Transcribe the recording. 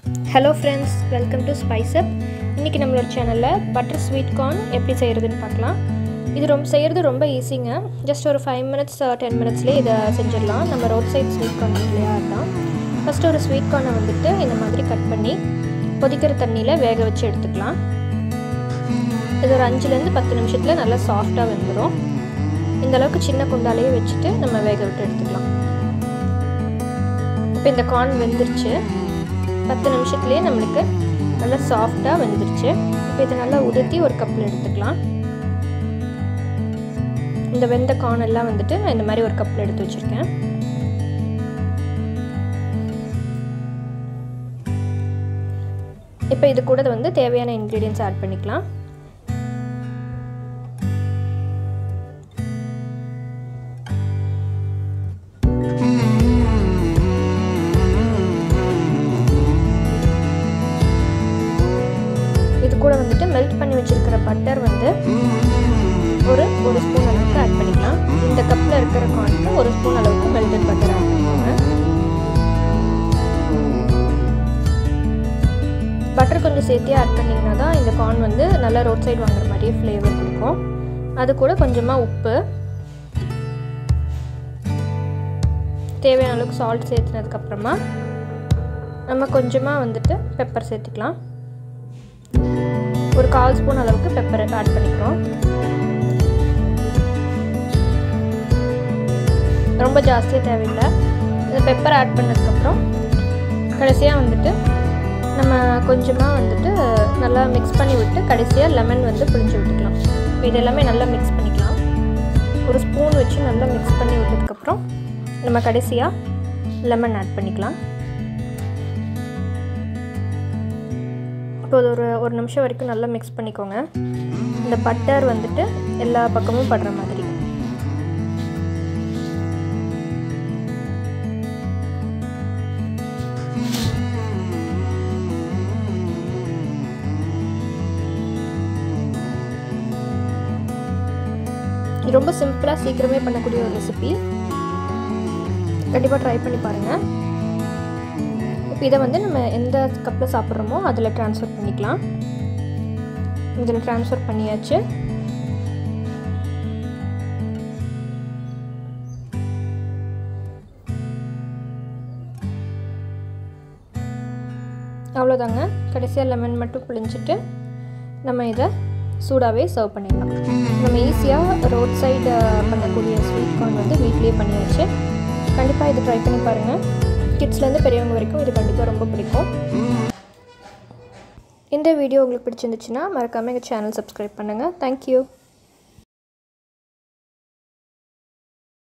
hello friends welcome to spice up இன்றைக்கி நம்மளோட சேனலில் பட்டர் ஸ்வீட் கார்ன் எப்படி செய்கிறதுன்னு பார்க்கலாம் இது ரொம்ப செய்கிறது ரொம்ப ஈஸிங்க ஜஸ்ட் ஒரு ஃபைவ் மினிட்ஸ் டென் மினிட்ஸ்லேயே இதை செஞ்சிடலாம் நம்ம ரோட் சைட் ஸ்வீட் கார்ன் இல்லையா அதுதான் ஃபஸ்ட்டு ஒரு ஸ்வீட் கார்னை வந்துட்டு இந்த மாதிரி கட் பண்ணி கொதிக்கிற தண்ணியில் வேக வச்சு எடுத்துக்கலாம் இது ஒரு அஞ்சுலேருந்து பத்து நிமிஷத்தில் நல்லா சாஃப்டாக வெந்துடும் இந்த அளவுக்கு சின்ன குண்டாலேயே வச்சுட்டு நம்ம வேக விட்டு எடுத்துக்கலாம் இப்போ இந்த கார்ன் வெந்துருச்சு பத்து நிமிஷத்துலேயே நம்மளுக்கு நல்லா சாஃப்டாக வெந்துருச்சு இப்போ இதை நல்லா உதுத்தி ஒரு கப்பில் எடுத்துக்கலாம் இந்த வெந்த கார்ன் எல்லாம் வந்துட்டு நான் இந்த மாதிரி ஒரு கப்பில் எடுத்து வச்சுருக்கேன் இப்போ இது கூட வந்து தேவையான இன்க்ரீடியன்ஸ் ஆட் பண்ணிக்கலாம் இது கூட வந்துட்டு மெல்ட் பண்ணி வச்சுருக்கிற பட்டர் வந்து ஒரு ஒரு ஸ்பூன் அளவுக்கு ஆட் பண்ணிக்கலாம் இந்த கப்பில் இருக்கிற கார்னுக்கு ஒரு ஸ்பூன் அளவுக்கு மெல்டட் பட்டர் ஆட் பண்ணிக்கோங்க பட்டர் கொஞ்சம் சேர்த்தியே ஆட் பண்ணிங்கன்னா தான் இந்த கார்ன் வந்து நல்லா ரோட் சைடு வாங்குற மாதிரியே ஃப்ளேவர் கொடுக்கும் அது கூட கொஞ்சமாக உப்பு தேவையான அளவுக்கு சால்ட் சேர்த்துனதுக்கப்புறமா நம்ம கொஞ்சமாக வந்துட்டு பெப்பர் சேர்த்துக்கலாம் ஒரு கால் ஸ்பூன் அளவுக்கு பெப்பர் ஆட் பண்ணிக்கிறோம் ரொம்ப ஜாஸ்தியாக தேவையில்லை இந்த பெப்பர் ஆட் பண்ணதுக்கப்புறம் கடைசியாக வந்துட்டு நம்ம கொஞ்சமாக வந்துட்டு நல்லா மிக்ஸ் பண்ணி விட்டு கடைசியாக லெமன் வந்து புளிஞ்சு விட்டுக்கலாம் இது எல்லாமே நல்லா மிக்ஸ் பண்ணிக்கலாம் ஒரு ஸ்பூன் வச்சு நல்லா மிக்ஸ் பண்ணி விட்டதுக்கப்புறம் நம்ம கடைசியாக லெமன் ஆட் பண்ணிக்கலாம் இப்போ ஒரு ஒரு நிமிஷம் வரைக்கும் நல்லா மிக்ஸ் பண்ணிக்கோங்க இந்த பட்டர் வந்துட்டு எல்லா பக்கமும் படுற மாதிரி ரொம்ப சிம்பிளாக சீக்கிரமே பண்ணக்கூடிய ஒரு ரெசிபி கண்டிப்பாக ட்ரை பண்ணி பாருங்கள் இப்போ இதை வந்து நம்ம எந்த கப்பில் சாப்பிட்றோமோ அதில் ட்ரான்ஸ்ஃபர் பண்ணிக்கலாம் இதில் ட்ரான்ஸ்ஃபர் பண்ணியாச்சு அவ்வளோதாங்க கடைசியாக லெமன் மட்டும் புளிஞ்சிட்டு நம்ம இதை சூடாகவே சர்வ் பண்ணிடலாம் நம்ம ஈஸியாக ரோட் சைடு பண்ணக்கூடிய ஸ்வீட் கார்ன் வந்து வீட்லேயே பண்ணியாச்சு கண்டிப்பாக இது ட்ரை பண்ணி பாருங்கள் கிட்ஸ்லேருந்து பெரியவங்க வரைக்கும் இது கண்டிப்பாக ரொம்ப பிடிக்கும் இந்த வீடியோ உங்களுக்கு பிடிச்சிருந்துச்சுன்னா மறக்காமல் எங்கள் சேனல் சப்ஸ்கிரைப் பண்ணுங்கள் தேங்க்யூ